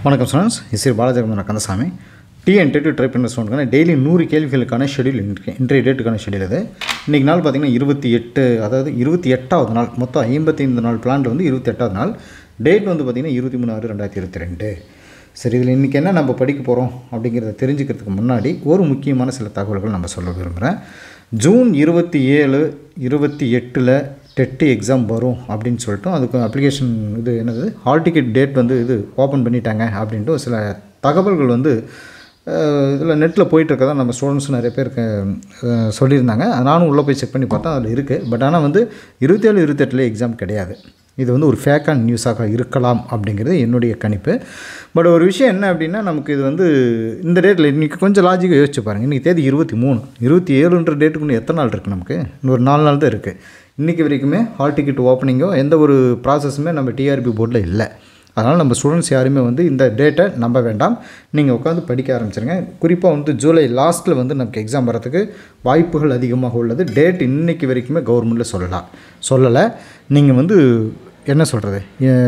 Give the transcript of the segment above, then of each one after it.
வணக்கம் ஸ்டூடெண்ட்ஸ் இஸ்ரீ பாலஜகமன் கந்தசாமி டிஎன்டி டு ட்ரை பண்ண ஸ்டூடெண்ட்கான டெய்லி நூறு கேள்விகளுக்கான ஷெடியூல் இன்றைக்கு இன்றைய டேட்டுக்கான ஷெடியூல் இது இன்றைக்கி நாள் பார்த்திங்கன்னா இருபத்தி எட்டு அதாவது இருபத்தி எட்டாவது நாள் மொத்தம் ஐம்பத்தைந்து நாள் பிளான் வந்து இருபத்தி எட்டாவது நாள் டேட் வந்து பார்த்திங்கன்னா இருபத்தி மூணு ஆறு ரெண்டாயிரத்தி இருபத்தி ரெண்டு சரி இதில் இன்றைக்கி என்ன நம்ம படிக்க போகிறோம் அப்படிங்கிறத தெரிஞ்சுக்கிறதுக்கு முன்னாடி ஒரு முக்கியமான சில தகவல்கள் நம்ம சொல்ல விரும்புகிறேன் ஜூன் இருபத்தி ஏழு இருபத்தி எட்டில் டெட்டு எக்ஸாம் வரும் அப்படின்னு சொல்லிட்டு அதுக்கு அப்ளிகேஷன் இது என்னது ஹால் டிக்கெட் டேட் வந்து இது ஓப்பன் பண்ணிட்டாங்க அப்படின்ட்டு சில தகவல்கள் வந்து இதில் நெட்டில் போயிட்டுருக்கதா நம்ம ஸ்டூடெண்ட்ஸ் நிறைய பேர் அஹ், சொல்லியிருந்தாங்க நானும் உள்ளே போய் செக் பண்ணி பார்த்தா அதில் இருக்குது பட் ஆனால் வந்து இருபத்தேழு இருபத்தெட்டில் எக்ஸாம் கிடையாது இது வந்து ஒரு ஃபேக்கான நியூஸாக இருக்கலாம் அப்படிங்கிறது என்னுடைய கணிப்பு பட் ஒரு விஷயம் என்ன அப்படின்னா நமக்கு இது வந்து இந்த டேட்டில் இன்றைக்கி கொஞ்சம் லாஜிக்காக யோசிச்சு பாருங்கள் இன்றைக்கி தேதி இருபத்தி மூணு இருபத்தி ஏழுன்ற டேட்டுக்கு இன்னும் எத்தனை நாள் இருக்குது நமக்கு இன்னும் ஒரு நாலு நாள் தான் இருக்குது இன்றைக்கி வரைக்குமே ஹால் டிக்கெட் ஓப்பனிங்கோ எந்த ஒரு ப்ராசஸுமே நம்ம டிஆர்பி போர்டில் இல்லை அதனால் நம்ம ஸ்டூடெண்ட்ஸ் யாருமே வந்து இந்த டேட்டை நம்ப வேண்டாம் நீங்கள் உட்காந்து படிக்க ஆரம்பிச்சிருங்க குறிப்பாக வந்து ஜூலை லாஸ்ட்டில் வந்து நமக்கு எக்ஸாம் வரதுக்கு வாய்ப்புகள் அதிகமாக உள்ளது டேட் இன்னைக்கு வரைக்குமே கவர்மெண்ட்டில் சொல்லலாம் சொல்லலை நீங்கள் வந்து என்ன சொல்கிறது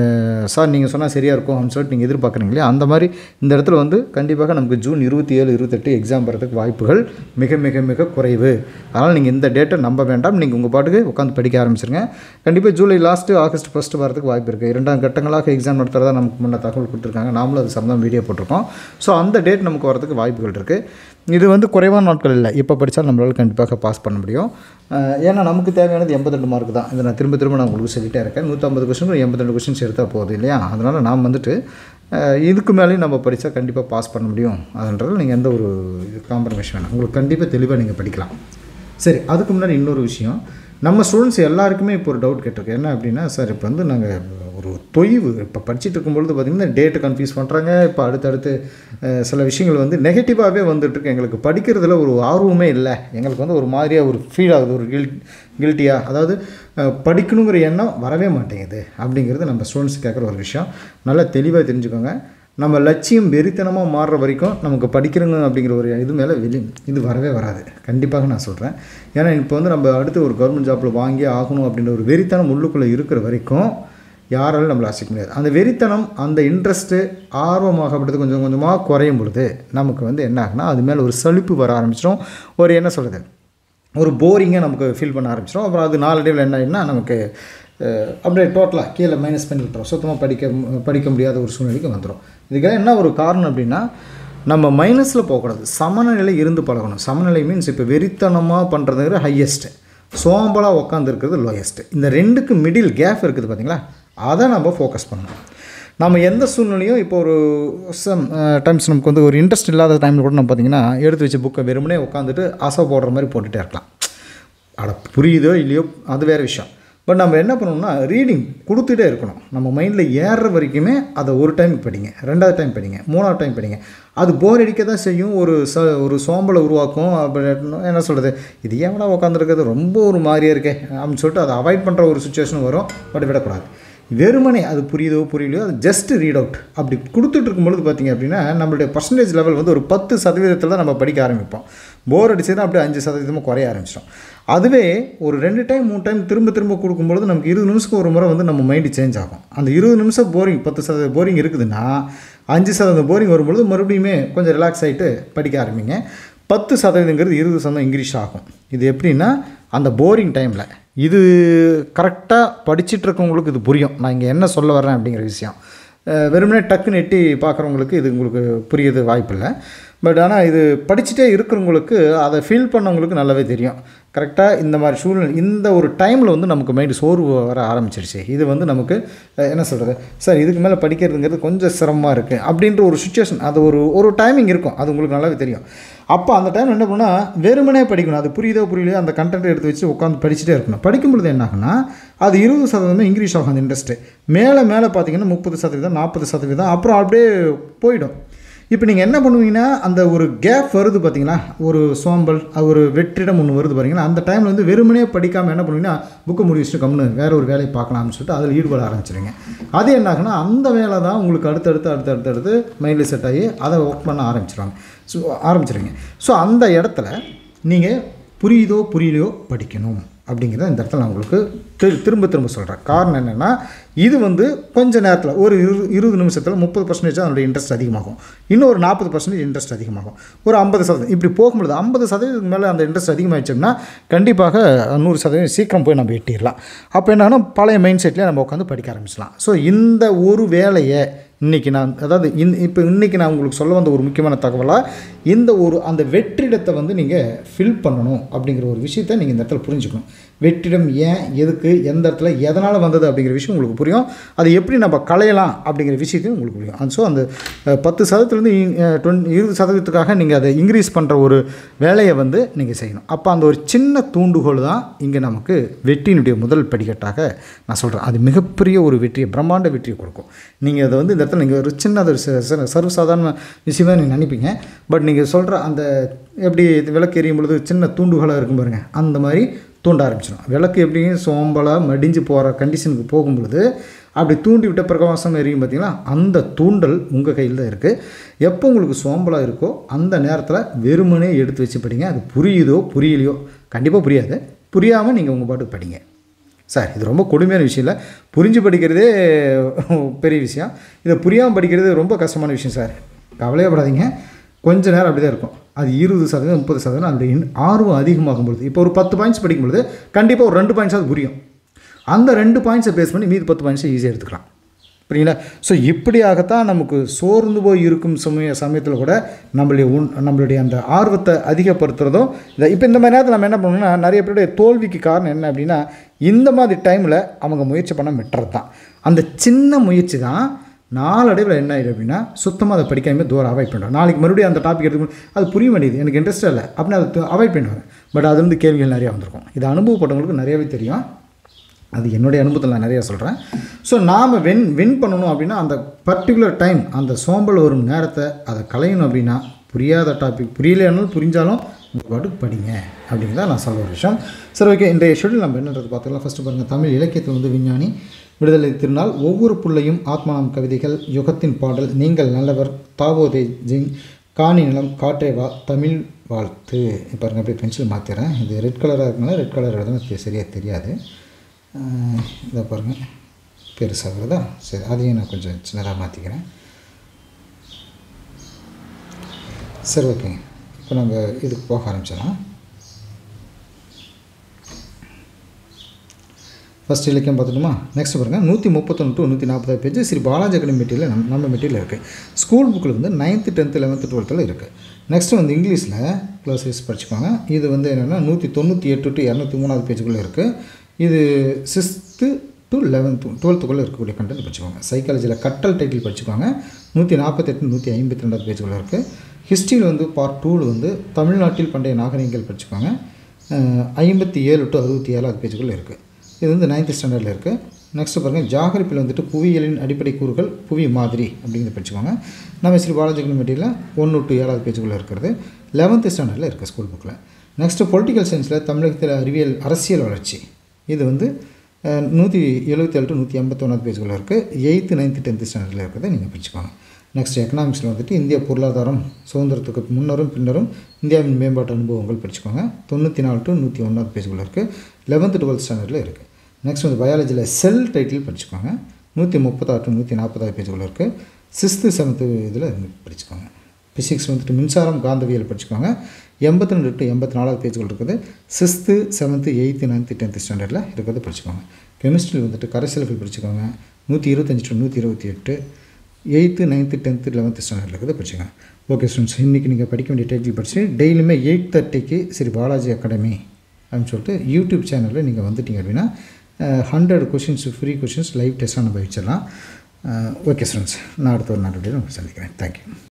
சார் நீங்கள் சொன்னால் சரியாக இருக்கும் அப்படின்னு சொல்லிட்டு நீங்கள் எதிர்பார்க்குறீங்களே அந்த மாதிரி இந்த இடத்துல வந்து கண்டிப்பாக நமக்கு ஜூன் இருபத்தி ஏழு இருபத்தெட்டு எக்ஸாம் வரதுக்கு வாய்ப்புகள் மிக மிக மிக குறைவு அதனால் நீங்கள் இந்த டேட்டை நம்ப வேண்டாம் நீங்கள் உங்கள் பாட்டுக்கு உட்காந்து படிக்க ஆரம்பிச்சிருங்க கண்டிப்பாக ஜூலை லாஸ்ட்டு ஆகஸ்ட் ஃபஸ்ட்டு வரதுக்கு வாய்ப்பு இருக்குது இரண்டாம் கட்டங்களாக எக்ஸாம் நடத்துகிறதா நமக்கு முன்ன தகவல் கொடுத்துருக்காங்க நாமளும் அது சம்மந்தம் வீடியோ போட்டிருக்கோம் ஸோ அந்த டேட் நமக்கு வரதுக்கு வாய்ப்புகள் இருக்குது இது வந்து குறைவான நாட்கள் இல்லை இப்போ படித்தால் நம்மளால் கண்டிப்பாக பாஸ் பண்ண முடியும் அஹ் ஏன்னா நமக்கு தேவையானது எண்பத்தெண்டு மார்க் தான் இதை நான் திரும்ப திரும்ப நான் உங்களுக்கு சொல்லிட்டே இருக்கேன் நூற்றம்பது கொஸ்டின் எண்பத்தெண்டு கொஸ்டின்ஸ் எடுத்தால் போகுது இல்லையா அதனால் நாம் வந்துட்டு அஹ் இதுக்கு மேலேயும் நம்ம படித்தா கண்டிப்பாக பாஸ் பண்ண முடியும் அதுன்றது நீங்கள் எந்த ஒரு காம்ப்ரமைஸ் வேணாம் உங்களுக்கு கண்டிப்பாக தெளிவாக நீங்கள் படிக்கலாம் சரி அதுக்கு முன்னாடி இன்னொரு விஷயம் நம்ம ஸ்டூடெண்ட்ஸ் எல்லாருக்குமே இப்போ ஒரு டவுட் கேட்டிருக்கு என்ன அப்படின்னா சார் இப்போ வந்து நாங்கள் ஒரு தொய்வு இப்போ படிச்சுட்டு இருக்கும்பொழுது பார்த்திங்கன்னா டேட்டு கன்ஃபியூஸ் பண்ணுறாங்க இப்போ அடுத்தடுத்து அஹ், சில விஷயங்கள் வந்து நெகட்டிவாகவே வந்துட்டுருக்கு எங்களுக்கு படிக்கிறதுல ஒரு ஆர்வமே இல்லை எங்களுக்கு வந்து ஒரு மாதிரியாக ஒரு ஃபீல் ஆகுது ஒரு கில் கில்ட்டியாக அதாவது அஹ், படிக்கணுங்கிற எண்ணம் வரவே மாட்டேங்குது அப்படிங்கிறது நம்ம ஸ்டூடெண்ட்ஸ் கேட்குற ஒரு விஷயம் நல்லா தெளிவாக தெரிஞ்சுக்கோங்க நம்ம லட்சியம் வெறித்தனமாக மாறுற வரைக்கும் நமக்கு படிக்கிறங்க அப்படிங்கிற ஒரு இது மேலே வெளி இது வரவே வராது கண்டிப்பாக நான் சொல்கிறேன் ஏன்னா இப்போ வந்து நம்ம அடுத்து ஒரு கவர்மெண்ட் ஜாப்பில் வாங்கி ஆகணும் அப்படின்ற ஒரு வெறித்தனம் உள்ளுக்குள்ளே இருக்கிற வரைக்கும் யாராலும் நம்மளை அசைக்க முடியாது அந்த வெறித்தனம் அந்த இன்ட்ரெஸ்ட்டு ஆர்வமாகப்பட்டது கொஞ்சம் கொஞ்சமாக குறையும் பொழுது நமக்கு வந்து என்ன ஆகுனா அது மேலே ஒரு சலிப்பு வர ஆரம்பிச்சிடும் ஒரு என்ன சொல்கிறது ஒரு போரிங்காக நமக்கு ஃபீல் பண்ண ஆரம்பிச்சிடும் அப்புறம் அது நாளடைவில் என்ன ஆகிடும்னா நமக்கு அஹ், அப்படியே டோட்டலாக கீழே மைனஸ் பண்ணி விட்டுரும் சுத்தமாக படிக்க படிக்க முடியாத ஒரு சூழ்நிலைக்கு வந்துடும் இதுக்கெல்லாம் என்ன ஒரு காரணம் அப்படின்னா நம்ம மைனஸில் போகக்கூடாது சமநிலை இருந்து பழகணும் சமநிலை மீன்ஸ் இப்போ வெறித்தனமாக பண்ணுறதுங்கிற ஹையஸ்ட்டு சோம்பலாக உட்காந்துருக்கிறது லோயஸ்ட்டு இந்த ரெண்டுக்கு மிடில் கேப் இருக்குது பார்த்தீங்களா அதை நம்ம ஃபோக்கஸ் பண்ணணும் நம்ம எந்த சூழ்நிலையும் இப்போ ஒரு சம் டைம்ஸ் நமக்கு வந்து ஒரு இன்ட்ரெஸ்ட் இல்லாத டைமில் கூட நம்ம பார்த்தீங்கன்னா எடுத்து வச்ச புக்கை வெறுமனே உட்காந்துட்டு அசை போடுற மாதிரி போட்டுகிட்டே இருக்கலாம் அட புரியுதோ இல்லையோ அது வேறு விஷயம் பட் நம்ம என்ன பண்ணணும்னா ரீடிங் கொடுத்துட்டே இருக்கணும் நம்ம மைண்டில் ஏறுற வரைக்குமே அதை ஒரு டைம் படிங்க ரெண்டாவது டைம் படிங்க மூணாவது டைம் படிங்க அது போர் அடிக்க தான் செய்யும் ஒரு ச ஒரு சோம்பலை உருவாக்கும் அப்படி என்ன சொல்கிறது இது ஏவனா உட்காந்துருக்கிறது ரொம்ப ஒரு மாதிரியாக இருக்கே அப்படின்னு சொல்லிட்டு அதை அவாய்ட் பண்ணுற ஒரு சுச்சுவேஷன் வரும் பட் விடக்கூடாது வெறுமனே அது புரியுதோ புரியலையோ அது ஜஸ்ட் ரீட் அவுட் அப்படி கொடுத்துட்டு இருக்கும்பொழுது பார்த்தீங்க அப்படின்னா நம்மளுடைய பர்சன்டேஜ் லெவல் வந்து ஒரு பத்து சதவீதத்தில் தான் நம்ம படிக்க ஆரம்பிப்போம் போர் அடிச்சதுன்னா அப்படியே அஞ்சு சதவீதமாக குறைய ஆரம்பிச்சிடும் அதுவே ஒரு ரெண்டு டைம் மூணு டைம் திரும்ப திரும்ப கொடுக்கும்பொழுது நமக்கு இருபது நிமிஷத்துக்கு ஒரு முறை வந்து நம்ம மைண்டு சேஞ்ச் ஆகும் அந்த இருபது நிமிஷம் போரிங் பத்து சதவீத போரிங் இருக்குதுன்னா அஞ்சு சதவீதம் போரிங் வரும்பொழுது மறுபடியுமே கொஞ்சம் ரிலாக்ஸ் ஆகிட்டு படிக்க ஆரம்பிங்க பத்து சதவீதங்கிறது இருபது சதவீதம் இன்க்ரீஸ் ஆகும் இது எப்படின்னா அந்த போரிங் டைமில் இது கரெக்டாக படிச்சுட்டு இருக்கவங்களுக்கு இது புரியும் நான் இங்கே என்ன சொல்ல வர்றேன் அப்படிங்கிற விஷயம் அஹ் வெறுமனே டக்குன்னு எட்டி பார்க்குறவங்களுக்கு இது உங்களுக்கு புரியுது வாய்ப்பில்லை பட் ஆனால் இது படிச்சுட்டே இருக்கிறவங்களுக்கு அதை ஃபீல் பண்ணவங்களுக்கு நல்லாவே தெரியும் கரெக்டாக இந்த மாதிரி சூழ்நிலை இந்த ஒரு டைமில் வந்து நமக்கு மைண்டு சோர்வு வர ஆரம்பிச்சிருச்சு இது வந்து நமக்கு அஹ், என்ன சொல்கிறது சார் இதுக்கு மேலே படிக்கிறதுங்கிறது கொஞ்சம் சிரமமாக இருக்குது அப்படின்ற ஒரு சுச்சுவேஷன் அது ஒரு ஒரு டைமிங் இருக்கும் அது உங்களுக்கு நல்லாவே தெரியும் அப்போ அந்த டைம் என்ன பண்ணால் வெறுமனே படிக்கணும் அது புரியுதோ புரியலையோ அந்த கண்டென்ட் எடுத்து வச்சு உட்காந்து படிச்சுட்டே இருக்கணும் படிக்கும் பொழுது என்ன ஆகுனா அது இருபது சதவீதம் இன்க்ரீஸ் ஆகும் அந்த இன்ட்ரெஸ்ட்டு மேலே மேலே பார்த்தீங்கன்னா முப்பது சதவீதம் நாற்பது சதவீதம் அப்புறம் அப்படியே போயிடும் இப்போ நீங்கள் என்ன பண்ணுவீங்கன்னா அந்த ஒரு கேப் வருது பார்த்தீங்களா ஒரு சோம்பல் அது ஒரு வெற்றிடம் ஒன்று வருது பாத்தீங்களா அந்த டைமில் வந்து வெறுமனே படிக்காமல் என்ன பண்ணுவீங்கன்னா புக்கை முடி வச்சுட்டு கம்னு வேற ஒரு வேலையை பார்க்கலாம்னு சொல்லிட்டு அதில் ஈடுபட ஆரம்பிச்சிடுங்க அது என்ன ஆகுனா அந்த வேலை தான் உங்களுக்கு அடுத்தடுத்து அடுத்தடுத்து அடுத்து மைண்டில் செட் ஆகி அதை ஒர்க் பண்ண ஆரம்பிச்சிடுவாங்க ஸோ ஆரம்பிச்சிடுங்க ஸோ அந்த இடத்துல நீங்கள் புரியுதோ புரியலையோ படிக்கணும் அப்படிங்கிறத இந்த இடத்துல நான் உங்களுக்கு திரு திரும்ப திரும்ப சொல்கிறேன் காரணம் என்னென்னா இது வந்து கொஞ்ச நேரத்தில் ஒரு இரு இருபது நிமிஷத்தில் முப்பது பர்சன்டேஜ் அதனுடைய இன்ட்ரெஸ்ட் அதிகமாகும் இன்னும் ஒரு நாற்பது பர்சன்டேஜ் இன்ட்ரெஸ்ட் அதிகமாகும் ஒரு ஐம்பது சதவீதம் இப்படி போகும்பொழுது ஐம்பது சதவீதத்துக்கு மேலே அந்த இன்ட்ரெஸ்ட் அதிகமாகிடுச்சோம்னா கண்டிப்பாக நூறு சதவீதம் சீக்கிரம் போய் நம்ம எட்டிடலாம் அப்போ என்னன்னா பழைய மைண்ட் செட்லேயே நம்ம உட்காந்து படிக்க ஆரம்பிச்சலாம் ஸோ இந்த ஒரு வேலையை இன்றைக்கி நான் அதாவது இந் இப்போ இன்றைக்கி நான் உங்களுக்கு சொல்ல வந்த ஒரு முக்கியமான தகவலாக இந்த ஒரு அந்த வெற்றிடத்தை வந்து நீங்கள் ஃபில் பண்ணணும் அப்படிங்கிற ஒரு விஷயத்தை நீங்கள் இந்த இடத்துல புரிஞ்சுக்கணும் வெற்றிடம் ஏன் எதுக்கு எந்த இடத்துல எதனால் வந்தது அப்படிங்கிற விஷயம் உங்களுக்கு புரியும் அதை எப்படி நம்ம களையலாம் அப்படிங்கிற விஷயத்தையும் உங்களுக்கு புரியும் அந்த ஸோ அந்த அஹ், பத்து சதவீதத்துலேருந்து டுவெண்ட் இருபது சதவீதத்துக்காக நீங்கள் அதை இன்க்ரீஸ் பண்ணுற ஒரு வேலையை வந்து நீங்கள் செய்யணும் அப்போ அந்த ஒரு சின்ன தூண்டுகோல் தான் இங்கே நமக்கு வெற்றியினுடைய முதல் படிக்கட்டாக நான் சொல்கிறேன் அது மிகப்பெரிய ஒரு வெற்றியை பிரம்மாண்ட வெற்றியை கொடுக்கும் நீங்கள் அதை வந்து இந்த இடத்துல நீங்கள் ஒரு சின்ன அது ச- ச- சர்வசாதாரண விஷயமா நீங்கள் நினைப்பீங்க பட் நீங்கள் சொல்கிற அந்த எப்படி விளக்கு எரியும் பொழுது சின்ன தூண்டுகோலாக இருக்கும் பாருங்கள் அந்த மாதிரி தூண்ட ஆரம்பிச்சிடும் விளக்கு எப்படியும் சோம்பலாக மடிஞ்சு போகிற கண்டிஷனுக்கு போகும்பொழுது அப்படி தூண்டி விட்ட பிரகாசம் எரியும் பார்த்தீங்களா அந்த தூண்டல் உங்கள் கையில் தான் இருக்குது எப்போ உங்களுக்கு சோம்பலாக இருக்கோ அந்த நேரத்தில் வெறுமனே எடுத்து வச்சு படிங்க அது புரியுதோ புரியலையோ கண்டிப்பாக புரியாது புரியாமல் நீங்கள் உங்கள் பாட்டுக்கு படிங்க சார் இது ரொம்ப கொடுமையான விஷயம் இல்லை புரிஞ்சு படிக்கிறதே பெரிய விஷயம் இதை புரியாமல் படிக்கிறது ரொம்ப கஷ்டமான விஷயம் சார் கவலையப்படாதீங்க கொஞ்ச நேரம் அப்படி தான் இருக்கும் அது இருபது சதவீதம் முப்பது சதவீதம் அந்த இன்- ஆர்வம் அதிகமாகும் பொழுது இப்போ ஒரு பத்து பாயிண்ட்ஸ் படிக்கும் பொழுது கண்டிப்பாக ஒரு ரெண்டு பாயிண்ட்ஸ் அது புரியும் அந்த ரெண்டு பாயிண்ட்ஸை பேஸ் பண்ணி மீதி பத்து பாயிண்ட்ஸை ஈஸியாக எடுத்துக்கலாம் புரியுங்களா ஸோ இப்படியாகத்தான் நமக்கு சோர்ந்து போய் இருக்கும் சமய சமயத்தில் கூட நம்மளுடைய உன் நம்மளுடைய அந்த ஆர்வத்தை அதிகப்படுத்துறதும் இதை இப்போ இந்த மாதிரி நேரத்தில் நம்ம என்ன பண்ணணும்னா நிறைய பேருடைய தோல்விக்கு காரணம் என்ன அப்படின்னா இந்த மாதிரி டைமில் அவங்க முயற்சி பண்ண விட்டுறது தான் அந்த சின்ன முயற்சி தான் நாளடைவில் என்ன ஆயிடும் அப்படின்னா சுத்தமாக அதை படிக்காம தூரம் அவாய்ட் பண்ணுறோம் நாளைக்கு மறுபடியும் அந்த டாபிக் எடுத்து அது புரிய வேண்டியது எனக்கு இன்ட்ரெஸ்ட் இல்லை அப்படின்னு அதை அவாய்ட் பண்ணுவாங்க பட் அதுலேருந்து கேள்விகள் நிறையா வந்திருக்கும் இது அனுபவப்பட்டவங்களுக்கு நிறையவே தெரியும் அது என்னுடைய அனுபவத்தில் நான் நிறையா சொல்கிறேன் ஸோ நாம் வின் வின் பண்ணணும் அப்படின்னா அந்த பர்டிகுலர் டைம் அந்த சோம்பல் வரும் நேரத்தை அதை களையணும் அப்படின்னா புரியாத டாபிக் புரியலையானாலும் புரிஞ்சாலும் உங்கள் பாட்டுக்கு படிங்க அப்படிங்கிறத நான் சொல்ல ஒரு விஷயம் சரி ஓகே இன்றைய ஷெடியூல் நம்ம என்னன்றது பார்த்துக்கலாம் ஃபஸ்ட்டு பாருங்கள் தமிழ் இலக்கியத்தில் வந்து விஞ்ஞானி விடுதலை திருநாள் ஒவ்வொரு புள்ளையும் ஆத்மானம் கவிதைகள் யுகத்தின் பாடல் நீங்கள் நல்லவர் தாவோதே ஜிங் காணி நிலம் காற்றேவா தமிழ் வாழ்த்து இப்போ பாருங்க அப்படியே பென்சில் மாற்றிடுறேன் இது ரெட் கலராக இருக்கனால ரெட் கலர் எழுதுனா சரியாக தெரியாது ஆஹ் இதை பாருங்கள் பெருசாக வருதா சரி அதையும் நான் கொஞ்சம் சின்னதாக மாற்றிக்கிறேன் சரி ஓகேங்க இப்போ நம்ம இதுக்கு போக ஆரம்பிச்சிடலாம் ஃபஸ்ட் இலக்கியம் பார்த்துட்டுமா நெக்ஸ்ட் பாருங்கள் நூற்றி முப்பத்தொன்று டு நூற்றி நாற்பதாவது page Sri Balaji academy material நம்ம நம்ம மெட்டீரியல் இருக்குது ஸ்கூல் புக்கில் வந்து நைன்த்து டென்த்து லெவன்த்து டுவெல்த்தில் இருக்குது நெக்ஸ்ட்டு வந்து இங்கிலீஷில் க்ளாஸ் வைஸ் படிச்சுப்பாங்க இது வந்து என்னென்னா நூற்றி தொண்ணூற்றி எட்டு டு இரநூத்தி மூணாவது பேஜுக்குள்ளே இருக்குது இது சிக்ஸ்த்து டு லெவன்த்து டுவெல்த்துக்குள்ளே இருக்கக்கூடிய கண்டென்ட் படிச்சுக்கோங்க சைக்காலஜியில் கட்டல் டைட்டில் படிச்சுக்கோங்க நூற்றி நாற்பத்தெட்டு நூற்றி ஐம்பத்தி ரெண்டாவது பேஜுக்குள்ளே இருக்குது ஹிஸ்ட்ரியில் வந்து பார்ட் டூவில் வந்து தமிழ்நாட்டில் பண்டைய நாகரிகங்கள் படிச்சுக்கோங்க ஐம்பத்தி ஏழு டு அறுபத்தி ஏழாவது பேஜுக்குள்ளே இருக்குது இது வந்து நைன்த் ஸ்டாண்டர்டில் இருக்குது நெக்ஸ்ட் பாருங்கள் ஜாகிரபியில் வந்துட்டு புவியியலின் அடிப்படை கூறுகள் புவி மாதிரி அப்படிங்கிறத படிச்சுக்கோங்க நம்ம ஸ்ரீ பாலாஜிக்கல் மெட்டீரியல் ஒன்று டு ஏழாவது பேஜுக்குள்ளே இருக்கிறது லெவன்த்து ஸ்டாண்டர்டில் இருக்குது ஸ்கூல் புக்கில் நெக்ஸ்ட்டு பொலிட்டிக்கல் சயின்ஸில் தமிழகத்தில் அறிவியல் அரசியல் வளர்ச்சி இது வந்து நூற்றி எழுபத்தேழு டு நூற்றி ஐம்பத்தொன்னாவது பேஜுக்குள்ளே இருக்குது எயித்து நைன்த்து டென்த்து ஸ்டாண்டர்டில் இருக்கிறத நீங்கள் படிச்சுக்கோங்க நெக்ஸ்ட் எக்கனாமிக்ஸில் வந்துட்டு இந்திய பொருளாதாரம் சுதந்திரத்துக்கு முன்னரும் பின்னரும் இந்தியாவின் மேம்பாட்டு அனுபவங்கள் படிச்சுக்கோங்க தொண்ணூற்றி நாலு டு நூற்றி ஒன்றாவது பேஜுக்குள்ளே இருக்குது லெவன்த்து டுவெல்த் ஸ்டாண்டர்டில் இருக்குது நெக்ஸ்ட் வந்து பயாலஜியில் செல் டைட்டில் படிச்சுக்கோங்க நூற்றி முப்பத்தாறு டு நூற்றி நாற்பதாவது பேஜுக்குள்ளே இருக்குது சிக்ஸ்த்து செவன்த்து இதில் படிச்சுக்கோங்க ஃபிசிக்ஸ் வந்துட்டு மின்சாரம் காந்தவியல் படிச்சுக்கோங்க எண்பத்தி ரெண்டு டு எண்பத்தி நாலாவது பேஜுகள் இருக்குது sixth seventh eighth ninth tenth ஸ்டாண்டர்டில் இருக்கிறது படிச்சுக்கோங்க கெமிஸ்ட்ரி வந்துட்டு கரைசல்கள் படிச்சுக்கோங்க நூற்றி இருபத்தஞ்சி டு நூற்றி இருபத்தி எட்டு எயித்து நைன்த்து டென்த்து லெவன்த்து ஸ்டாண்டர்டில் இருக்கிறத படிச்சுக்கோங்க ஓகே ஸ்டூடெண்ட்ஸ் இன்றைக்கி நீங்கள் படிக்க வேண்டிய டைட்டில் படிச்சு டெய்லியுமே எயிட் தேர்ட்டிக்கு சரி பாலாஜி அகாடமி அப்படின்னு சொல்லிட்டு யூடியூப் சேனலில் நீங்கள் வந்துட்டீங்க அப்படின்னா hundred questions free questions live டெஸ்ட்டாக நம்ம வச்சிடலாம் ஓகே ஸ்டூடெண்ட்ஸ் நான் அடுத்த ஒரு நாள் வீடியோவில் உங்களை சந்திக்கிறேன் தேங்க்யூ